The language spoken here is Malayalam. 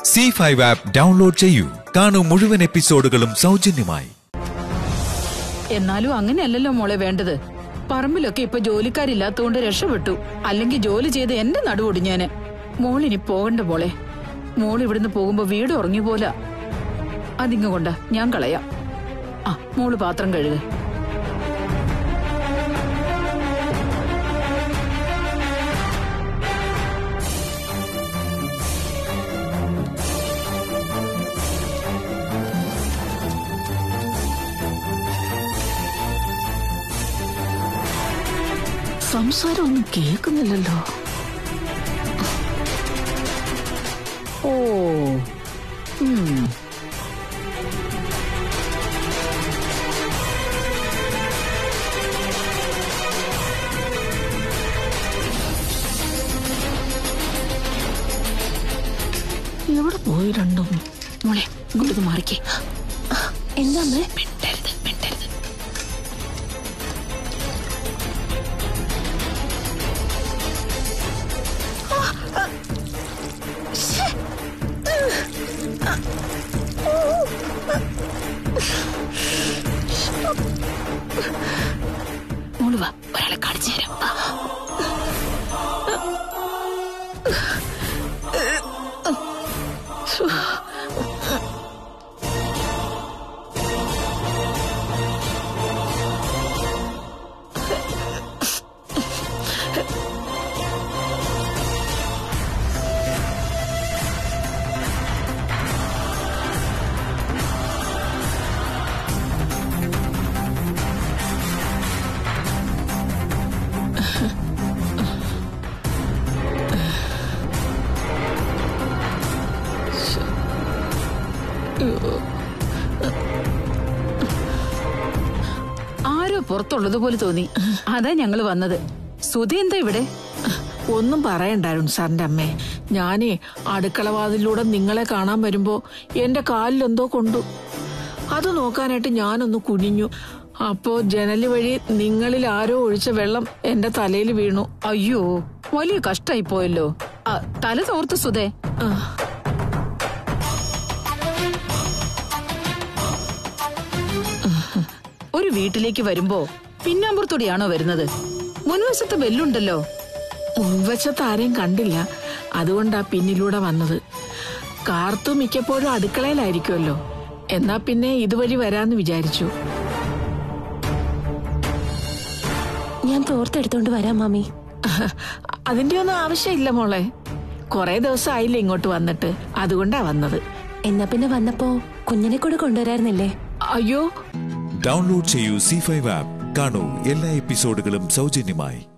സി ഫൈവ് ആപ്പ് ഡൗൺലോഡ് ചെയ്യൂ കാണൂ മുഴുവൻ എപ്പിസോഡുകളും സൗജന്യമായി എന്നാലും അങ്ങനെയല്ലല്ലോ മോളെ വേണ്ടത് പറമ്പിലൊക്കെ ഇപ്പൊ ജോലിക്കാരില്ലാത്തതുകൊണ്ട് രക്ഷപ്പെട്ടു അല്ലെങ്കിൽ ജോലി ചെയ്ത് എന്റെ നടുവൊടിഞ്ഞേനെ മോളിനി പോകണ്ട മോളെ മോൾ ഇവിടുന്ന് പോകുമ്പോ വീട് ഉറങ്ങിയ പോലെ അതിങ്ങ കൊണ്ട ഞാൻ കളയാം ആ മോള് പാത്രം കഴുക സംസാരം ഒന്നും കേൾക്കുന്നില്ലല്ലോ ഓ ഉം. എവിടെ പോയി രണ്ടും മോളെ ഇങ്ങോട്ട് മാറിക്കേ എന്താ അമ്മേ മിണ്ടരുത് മിണ്ടരുത് മോള് വാ ഒരാളെ കാണിച്ചു തരാം വാ. ആരോ പുറത്തുള്ളത് പോലെ തോന്നി അതാ ഞങ്ങള് വന്നത് സുധി എന്താ ഇവിടെ ഒന്നും പറയണ്ട അരുൺ സാറിന്റെ അമ്മേ ഞാനേ അടുക്കളവാതിലൂടെ നിങ്ങളെ കാണാൻ വരുമ്പോ എന്റെ കാലിലെന്തോ കൊണ്ടു അത് നോക്കാനായിട്ട് ഞാനൊന്ന് കുനിഞ്ഞു അപ്പോ ജനല് വഴി നിങ്ങളിൽ ആരോ ഒഴിച്ച വെള്ളം എന്റെ തലയിൽ വീണു അയ്യോ വലിയ കഷ്ടായി പോയല്ലോ ആ, തല തോർത്ത് സുധേ ആ, ഒരു വീട്ടിലേക്ക് വരുമ്പോ പിന്നാമ്പുറത്തോടെയാണോ വരുന്നത് മുൻവശത്ത് ബെല്ലുണ്ടല്ലോ മുൻവശത്ത് ആരെയും കണ്ടില്ല അതുകൊണ്ടാ പിന്നിലൂടെ വന്നത് കാർത്തു മിക്കപ്പോഴും അടുക്കളയിലായിരിക്കുമല്ലോ എന്നാ പിന്നെ ഇതുവഴി വരാന്ന് വിചാരിച്ചു ഞാൻ തോർത്തെടുത്തോണ്ട് വരാം മാമി അതിന്റെ ഒന്നും ആവശ്യമില്ല മോളെ കൊറേ ദിവസം ആയില്ല ഇങ്ങോട്ട് വന്നിട്ട് അതുകൊണ്ടാ വന്നത് എന്നാ പിന്നെ വന്നപ്പോ കുഞ്ഞിനെ കൂടെ കൊണ്ടുവരായിരുന്നില്ലേ അയ്യോ ഡൗൺലോഡ് ചെയ്യൂ സി ഫൈവ് ആപ്പ് കാണൂ എല്ലാ എപ്പിസോഡുകളും സൗജന്യമായി